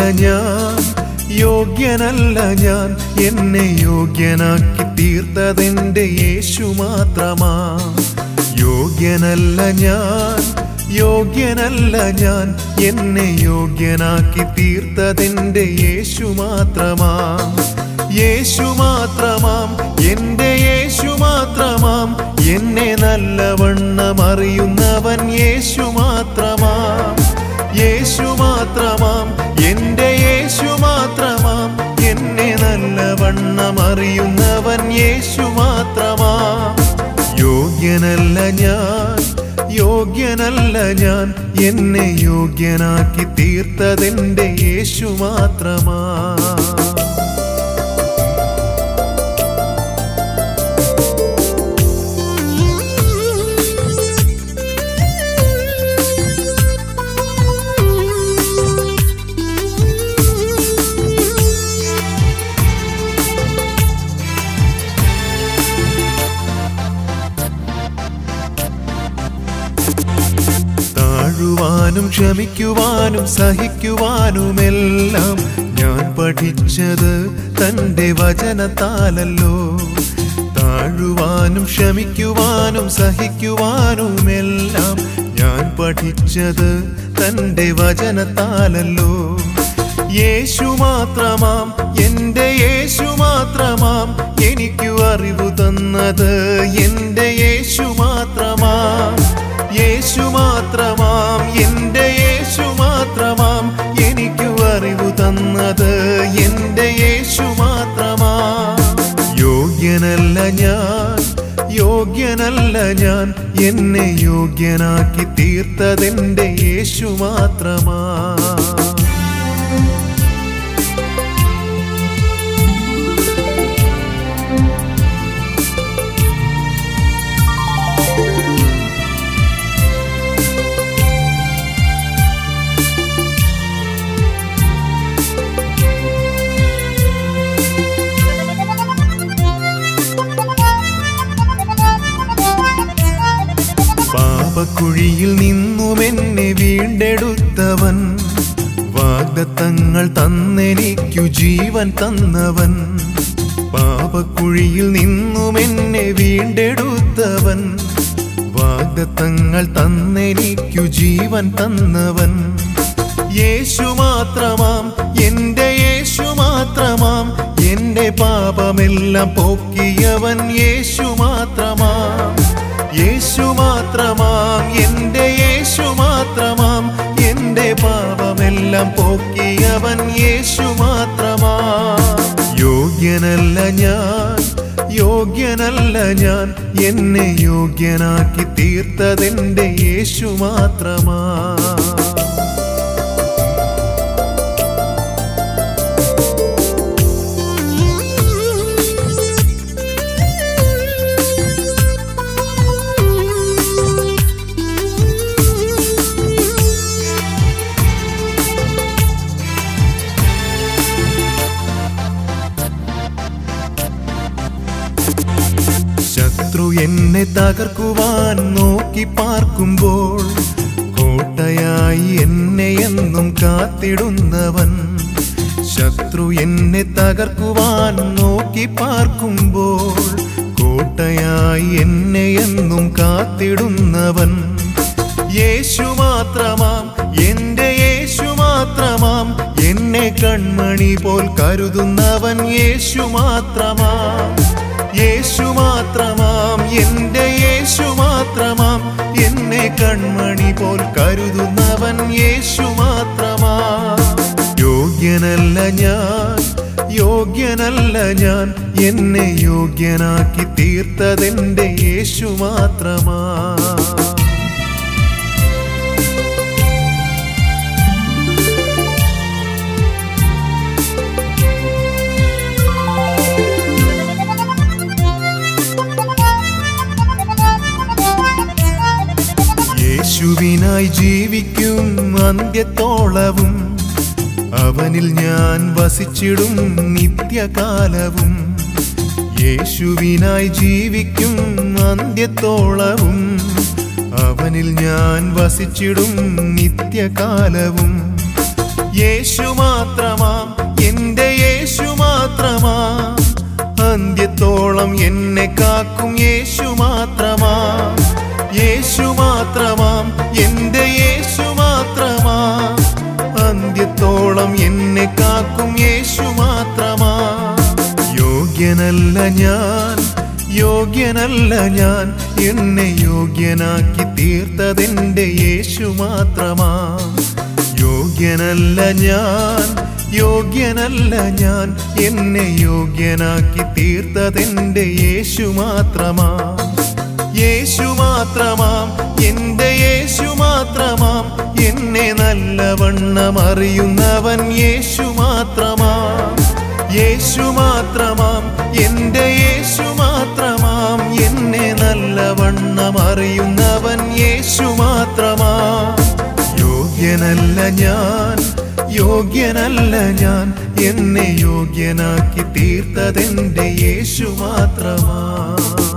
ഞാൻ യോഗ്യനല്ല ഞാൻ എന്നെ യോഗ്യനാക്കി തീർത്തതെന്റെ യേശു മാത്രമാ യോഗ്യനല്ല ഞാൻ യോഗ്യനല്ല ഞാൻ എന്നെ യോഗ്യനാക്കി തീർത്തതെന്റെ യേശു മാത്രമാ യേശു മാത്രമാം എന്റെ യേശു മാത്രമാം എന്നെ നല്ലവണ്ണം അറിയുന്നവൻ യേശു മാത്രമാം യേശു മാത്രമാം എന്റെ യേശു മാത്രമാം എന്നെ നല്ലവണ്ണം അറിയുന്നവൻ യേശു മാത്രമാം യോഗ്യനല്ല ഞാൻ യോഗ്യനല്ല ഞാൻ എന്നെ യോഗ്യനാക്കി തീർത്തതെന്റെ യേശു മാത്രമാ താഴുവാനും ക്ഷമിക്കുവാനും സഹിക്കുവാനുമെല്ലാം ഞാൻ പഠിച്ചത് തൻ്റെ വചനത്താലല്ലോ താഴുവാനും ക്ഷമിക്കുവാനും സഹിക്കുവാനുമെല്ലാം ഞാൻ പഠിച്ചത് തൻ്റെ വചനത്താലല്ലോ യേശു മാത്രമാം എൻ്റെ യേശു മാത്രമാം എനിക്കു അറിവു തന്നത് എൻ്റെ യേശു മാത്രമാം യേശു മാത്രമാം എൻ്റെ യേശു മാത്രമാം എനിക്കു അറിവു തന്നത് എൻ്റെ യേശു മാത്രമാം യോഗ്യനല്ല ഞാൻ യോഗ്യനല്ല ഞാൻ എന്നെ യോഗ്യനാക്കി തീർത്തതെന്റെ യേശു മാത്രമാ പാപക്കുഴിയിൽ നിന്നും എന്നെ വീണ്ടെടുത്തവൻ വാഗ്ദത്തങ്ങൾ തന്നെനിക്കു ജീവൻ തന്നവൻ പാപക്കുഴിയിൽ നിന്നും എന്നെ വീണ്ടെടുത്തവൻ വാഗ്ദത്തങ്ങൾ തന്നെനിക്കു ജീവൻ തന്നവൻ യേശു മാത്രമാം എൻ്റെ യേശു മാത്രമാം എൻ്റെ പാപമെല്ലാം പോക്കിയവൻ യേശു മാത്രമാം യേശു മാത്രമാം എൻ്റെ യേശു മാത്രമാം എൻ്റെ പാപമെല്ലാം പോക്കിയവൻ യേശു മാത്രമാം യോഗ്യനല്ല ഞാൻ യോഗ്യനല്ല ഞാൻ എന്നെ യോഗ്യനാക്കി തീർത്തതെന്റെ യേശു മാത്രമാ ശത്രു എന്നെ തകർക്കുവാൻ നോക്കി പാർക്കുമ്പോൾ കോട്ടയായി എന്നെ എന്നും കാത്തിടുന്നവൻ ശത്രു എന്നെ തകർക്കുവാൻ നോക്കി പാർക്കുമ്പോൾ കോട്ടയായി എന്നെ എന്നും കാത്തിടുന്നവൻ യേശു മാത്രമാം എൻ്റെ യേശു മാത്രമാം എന്നെ കൺമണി പോൽ കരുതുന്നവൻ യേശു മാത്രമാം യേശു മാത്രമാം എൻ്റെ യേശു മാത്രമാം എന്നെ കൺമണി പോൽ കരുതുന്നവൻ യേശു മാത്രമാം യോഗ്യനല്ല ഞാൻ യോഗ്യനല്ല ഞാൻ എന്നെ യോഗ്യനാക്കി തീർത്തതെന്റെ യേശു മാത്രമാ യേശുവിനായി ജീവിക്കും അന്ത്യത്തോളവും അവനിൽ ഞാൻ വസിച്ചിടും നിത്യകാലവും യേശുവിനായി ജീവിക്കും അന്ത്യത്തോളവും അവനിൽ ഞാൻ വസിച്ചിടും നിത്യകാലവും യേശു മാത്രമാം എന്റെ യേശു മാത്രമാ അന്ത്യത്തോളം എന്നെ കാക്കും യേശു മാത്രമാ യേശു മാത്രമാം എന്റെ യേശു മാത്രമാ അന്ത്യത്തോളം എന്നെ കാക്കും യേശു മാത്രമാ യോഗ്യനല്ല ഞാൻ യോഗ്യനല്ല ഞാൻ എന്നെ യോഗ്യനാക്കി തീർത്തതെന്റെ യേശു മാത്രമാ യോഗ്യനല്ല ഞാൻ യോഗ്യനല്ല ഞാൻ എന്നെ യോഗ്യനാക്കി തീർത്തതെന്റെ യേശു മാത്രമാ യേശു മാത്രമാം എന്റെ യേശു മാത്രമാം എന്നെ നല്ലവണ്ണം അറിയുന്നവൻ യേശു മാത്രമാം യേശു മാത്രമാം എന്റെ യേശു മാത്രമാം എന്നെ നല്ലവണ്ണം അറിയുന്നവൻ യേശു മാത്രമാം യോഗ്യനല്ല ഞാൻ യോഗ്യനല്ല ഞാൻ എന്നെ യോഗ്യനാക്കി തീർത്തതെന്റെ യേശു മാത്രമാ